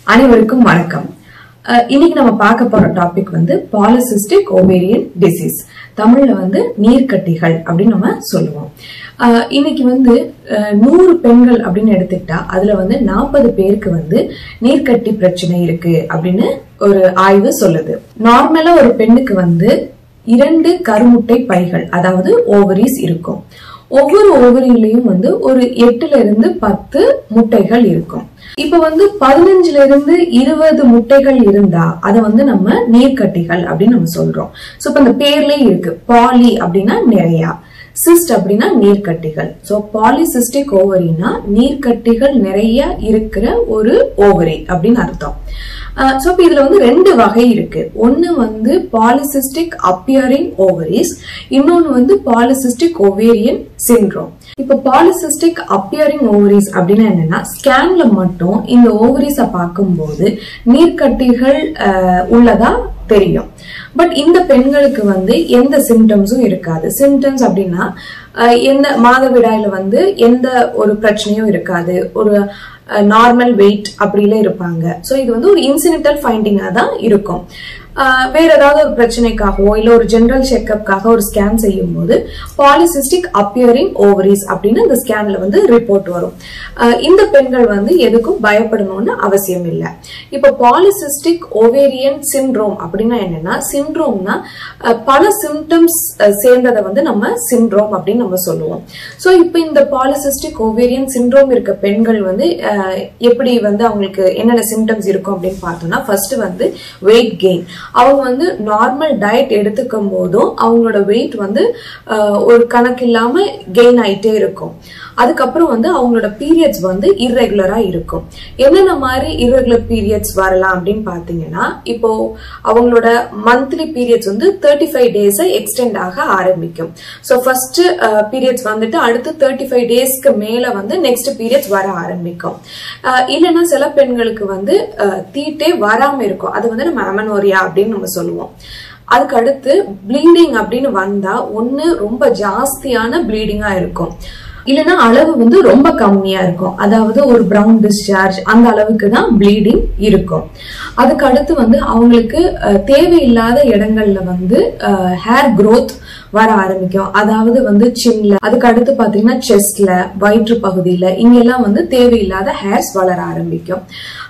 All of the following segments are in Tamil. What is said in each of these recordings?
அனைவருக்கும் வணக்கம் அஹ் இன்னைக்கு நம்ம பார்க்க போற டாபிக் வந்து பாலிசிஸ்டிக் ஓவேரியன் டிசீஸ் தமிழ்ல வந்து நீர்க்கட்டிகள் அப்படின்னு நம்ம சொல்லுவோம் அஹ் இன்னைக்கு வந்து அஹ் நூறு பெண்கள் அப்படின்னு எடுத்துக்கிட்டா அதுல வந்து நாற்பது பேருக்கு வந்து நீர்க்கட்டி பிரச்சனை இருக்கு அப்படின்னு ஒரு ஆய்வு சொல்லுது நார்மலா ஒரு பெண்ணுக்கு வந்து இரண்டு கருமுட்டை பைகள் அதாவது ஓவரிஸ் இருக்கும் ஒவ்வொரு ஓவரிலையும் வந்து ஒரு எட்டுல இருந்து பத்து முட்டைகள் இருக்கும் இப்ப வந்து பதினஞ்சுல இருந்து இருபது முட்டைகள் இருந்தா அதை வந்து நம்ம நீர்க்கட்டிகள் அப்படின்னு நம்ம சொல்றோம் சோ இப்ப அந்த பேர்லயே இருக்கு பாலி அப்படின்னா நிறைய சிஸ்ட் அப்படின்னா நீர்க்கட்டிகள் சோ பாலிசிஸ்டிக் ஓவரினா நீர்க்கட்டிகள் நிறைய இருக்கிற ஒரு ஓவரி அப்படின்னு அர்த்தம் சோ இப்ப இதுல வந்து ரெண்டு வகை இருக்கு ஒன்னு வந்து பாலிசிஸ்டிக் அப்பியரிங் ஓவரிஸ் இன்னொன்னு வந்து பாலிசிஸ்டிக் ஓவேரியன் சிண்ட்ரோம் இப்ப பாலிசிஸ்டிக் அப்பியரிங் ஓவரிஸ் அப்படின்னா என்னன்னா ஸ்கேன்ல மட்டும் இந்த ஓவரிஸ பார்க்கும்போது நீர்க்கட்டிகள் அஹ், உள்ளதா தெரியும் பட் இந்த பெண்களுக்கு வந்து எந்த சிம்டம்ஸும் இருக்காது சிம்டம்ஸ் அப்படின்னா அஹ், எந்த மாதவிடாயில வந்து எந்த ஒரு பிரச்சனையும் இருக்காது ஒரு நார்மல் வெயிட் அப்படிலாம் இருப்பாங்க ஸோ இது வந்து ஒரு இன்சிடென்டல் ஃபைண்டிங்காக தான் இருக்கும் ஆஹ் வேற ஏதாவது ஒரு பிரச்சனைக்காகவோ இல்ல ஒரு ஜெனரல் செக்அப்காக ஒரு ஸ்கேன் செய்யும் போது பாலிசிஸ்டிக் அப்பியரிங் ஓவரிஸ் அப்படின்னு இந்த ஸ்கேன்ல வந்து ரிப்போர்ட் வரும் ஆஹ் இந்த பெண்கள் வந்து எதுக்கும் பயப்படணும்னு அவசியம் இல்லை இப்போ பாலிசிஸ்டிக் ஓவேரியன் சிண்ட்ரோம் அப்படின்னா என்னன்னா சிண்ட்ரோம்னா பல சிம்டம்ஸ் சேர்ந்ததை வந்து நம்ம சிண்ட்ரோம் அப்படின்னு நம்ம சொல்லுவோம் ஸோ இப்போ இந்த பாலிசிஸ்டிக் ஓவேரியன் சிண்ட்ரோம் இருக்க பெண்கள் வந்து ஆஹ் எப்படி வந்து அவங்களுக்கு என்னென்ன சிம்டம்ஸ் இருக்கும் அப்படின்னு பார்த்தோம்னா ஃபர்ஸ்ட் வந்து வெயிட் கெயின் அவங்க வந்து நார்மல் டயட் எடுத்துக்கும் போதும் அவங்களோட வெயிட் வந்து ஆஹ், ஒரு கணக்கு இல்லாம கெயின் ஆயிட்டே இருக்கும் அதுக்கப்புறம் வந்து அவங்களோட பீரியட்ஸ் வந்து இர்ரெகுலரா இருக்கும் என்னென்ன மாதிரி இர்ரெகுலர் பீரியட்ஸ் வரலாம் அப்படின்னு பாத்தீங்கன்னா இப்போ அவங்களோட மந்த்லி பீரியட்ஸ் வந்து தேர்ட்டி ஃபைவ் டேஸ் எக்ஸ்டெண்ட் ஆக ஆரம்பிக்கும் ஸோ ஃபர்ஸ்ட் பீரியட்ஸ் வந்துட்டு அடுத்து தேர்ட்டி ஃபைவ் டேஸ்க்கு மேல வந்து நெக்ஸ்ட் பீரியட்ஸ் வர ஆரம்பிக்கும் ஆஹ் இல்லைன்னா சில பெண்களுக்கு வந்து ஆஹ் தீட்டே வராம இருக்கும் அது வந்து நம்ம அமனோரியா அப்படின்னு நம்ம சொல்லுவோம் அதுக்கு அடுத்து ப்ளீடிங் அப்படின்னு வந்தா ஒண்ணு ரொம்ப ஜாஸ்தியான ப்ளீடிங்கா இருக்கும் இல்லைன்னா அளவு வந்து ரொம்ப கம்மியா இருக்கும் அதாவது ஒரு பிரவுன் டிஸ்சார்ஜ் அந்த அளவுக்கு தான் ப்ளீடிங் இருக்கும் அதுக்கு அடுத்து வந்து அவங்களுக்கு அஹ், தேவையில்லாத இடங்கள்ல வந்து ஹேர் growth வர ஆரம்பிக்கும் அதாவது வந்து சின்ல அதுக்கு அடுத்து பாத்தீங்கன்னா செஸ்ட்ல வயிற்று பகுதியில இங்கெல்லாம் வந்து தேவையில்லாத ஹேர்ஸ் வளர ஆரம்பிக்கும்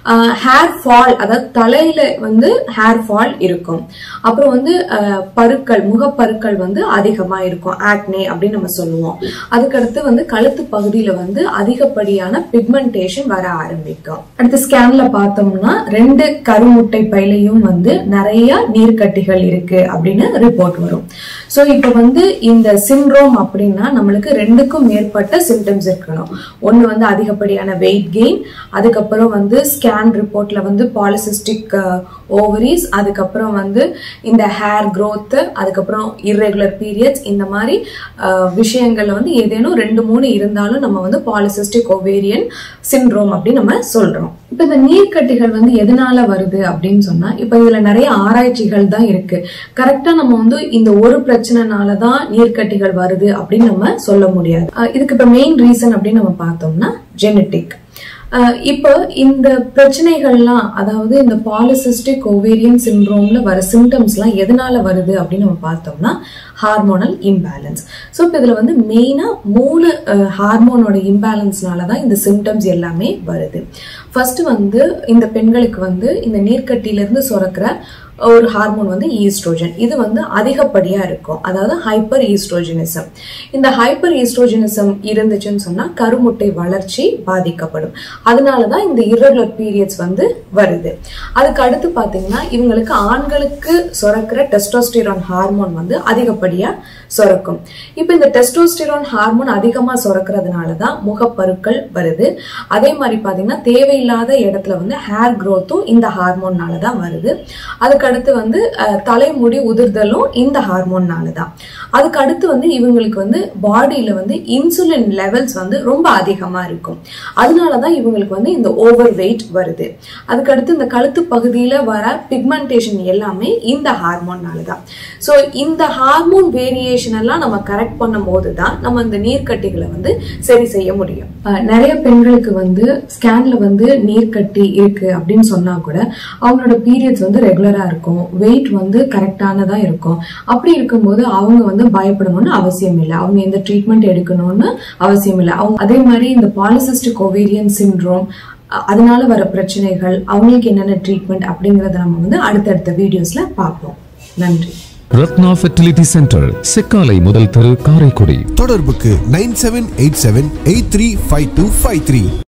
ஹேர் ஃபால் அதாவது தலையில வந்து ஹேர் ஃபால் இருக்கும் அப்புறம் வந்து அஹ், பருக்கள் முகப்பருக்கள் வந்து அதிகமா இருக்கும் ஆக்னே அப்படின்னு நம்ம சொல்லுவோம் அதுக்கடுத்து வந்து கழுத்து பகுதியில வந்து அதிகப்படியான பிக்மெண்டேஷன் வர ஆரம்பிக்கும் அடுத்து ஸ்கேன்ல பார்த்தோம்னா ரெண்டு கருமுட்டை பையிலையும் வந்து நிறைய நீர்க்கட்டிகள் இருக்கு அப்படின்னு ரிப்போர்ட் வரும் சோ இப்போ வந்து இந்த சிண்ட்ரோம் அப்படின்னா நம்மளுக்கு ரெண்டுக்கும் மேற்பட்ட சிம்டம்ஸ் இருக்கணும் ஒன்னு வந்து அதிகப்படியான வெயிட் கெயின் அதுக்கப்புறம் வந்து ஸ்கேன் ரிப்போர்ட்ல வந்து பாலிசிஸ்டிக் ஓவரிஸ் அதுக்கப்புறம் வந்து இந்த ஹேர் growth அதுக்கப்புறம் irregular பீரியட்ஸ் இந்த மாதிரி அஹ், விஷயங்கள்ல வந்து ஏதேனும் ரெண்டு மூணு இருந்தாலும் நம்ம வந்து பாலிசிஸ்டிக் ஓவேரியன் சிண்ட்ரோம் அப்படின்னு நம்ம சொல்றோம் இப்ப இந்த நீர்க்கட்டிகள் வந்து எதனால வருது அப்படின்னு சொன்னா இப்ப இதுல நிறைய ஆராய்ச்சிகள் தான் இருக்கு கரெக்டா நம்ம வந்து இந்த ஒரு பிரச்சனைனால தான் நீர்க்கட்டிகள் வருது அப்படின்னு நம்ம சொல்ல முடியாது அஹ் இதுக்கு இப்ப மெயின் ரீசன் அப்படின்னு நம்ம பார்த்தோம்னா ஜெனட்டிக் இப்போ இந்த பிரச்சனைகள்லாம் அதாவது இந்த பாலிசிஸ்டிக் ஓவேரியன் சிண்ட்ரோம்ல வர சிம்டம்ஸ்லாம் எதனால வருது அப்படின்னு நம்ம பார்த்தோம்னா ஹார்மோனல் இம்பேலன்ஸ் ஸோ இப்போ இதில் வந்து மெயினாக மூணு ஹார்மோனோட இம்பேலன்ஸ்னால தான் இந்த சிம்டம்ஸ் எல்லாமே வருது ஃபர்ஸ்ட் வந்து இந்த பெண்களுக்கு வந்து இந்த நீர்க்கட்டியிலிருந்து சுரக்கிற ஒரு ஹார்மோன் வந்து ஈஸ்ட்ரோஜன் இது வந்து அதிகப்படியா இருக்கும் அதாவது ஹைப்பர் ஈஸ்ட்ரோஜனிசம் இந்த ஹைப்பர் ஈஸ்ட்ரோஜனிசம் இருந்துச்சுன்னு சொன்னா கருமுட்டை வளர்ச்சி பாதிக்கப்படும் அதனால தான் இந்த irregular பீரியட்ஸ் வந்து வருது அதுக்கு அடுத்து பாத்தீங்கன்னா இவங்களுக்கு ஆண்களுக்கு சுரக்கிற டெஸ்டோஸ்டிரான் ஹார்மோன் வந்து அதிகப்படியா சுரக்கும் இப்போ இந்த டெஸ்டோஸ்டிரான் ஹார்மோன் அதிகமா சுரக்கிறதுனால தான் முகப்பருக்கள் வருது அதே மாதிரி பாத்தீங்கன்னா தேவையில்லாத இடத்துல வந்து ஹேர் growthம் இந்த ஹார்மோன்னால தான் வருது அதுக்கு அதுக்கடுத்து வந்து அஹ், தலைமுடி உதிர்தலும் இந்த ஹார்மோன்னால தான் அதுக்கு அடுத்து வந்து இவங்களுக்கு வந்து பாடியில வந்து இன்சுலின் லெவல்ஸ் வந்து ரொம்ப அதிகமா இருக்கும் அதனால தான் இவங்களுக்கு வந்து இந்த ஓவர் வெயிட் வருது அதுக்கடுத்து இந்த கழுத்து பகுதியில வர பிக்மெண்டேஷன் எல்லாமே இந்த ஹார்மோன்னால தான் ஸோ இந்த ஹார்மோன் வேரியேஷன் எல்லாம் நம்ம கரெக்ட் பண்ணும் போது தான் நம்ம இந்த நீர்க்கட்டிகளை வந்து சரி செய்ய முடியும் அஹ் நிறைய பெண்களுக்கு வந்து ஸ்கேன்ல வந்து நீர்க்கட்டி இருக்கு அப்படின்னு சொன்னா கூட அவங்களோட பீரியட்ஸ் வந்து ரெகுலரா இருக்கும் வெயிட் வந்து கரெக்டானதா இருக்கும் அப்படி இருக்கும்போது அவங்க வந்து பயப்படணும்னு அவசியம் இல்லை அவங்க எந்த ட்ரீட்மெண்ட் எடுக்கணும்னு அவசியம் இல்லை அவங்க அதே மாதிரி இந்த பாலிசிஸ்டிக் ஓவேரியன் சிண்ட்ரோம் அதனால வர பிரச்சனைகள் அவங்களுக்கு என்னென்ன ட்ரீட்மெண்ட் அப்படிங்கறத நம்ம வந்து அடுத்தடுத்த வீடியோஸ்ல பார்ப்போம் நன்றி ரத்னா ஃபெர்டிலிட்டி சென்டர் செக்காலை முதல் தெரு காரைக்குடி தொடர்புக்கு nine seven eight seven eight three five two five three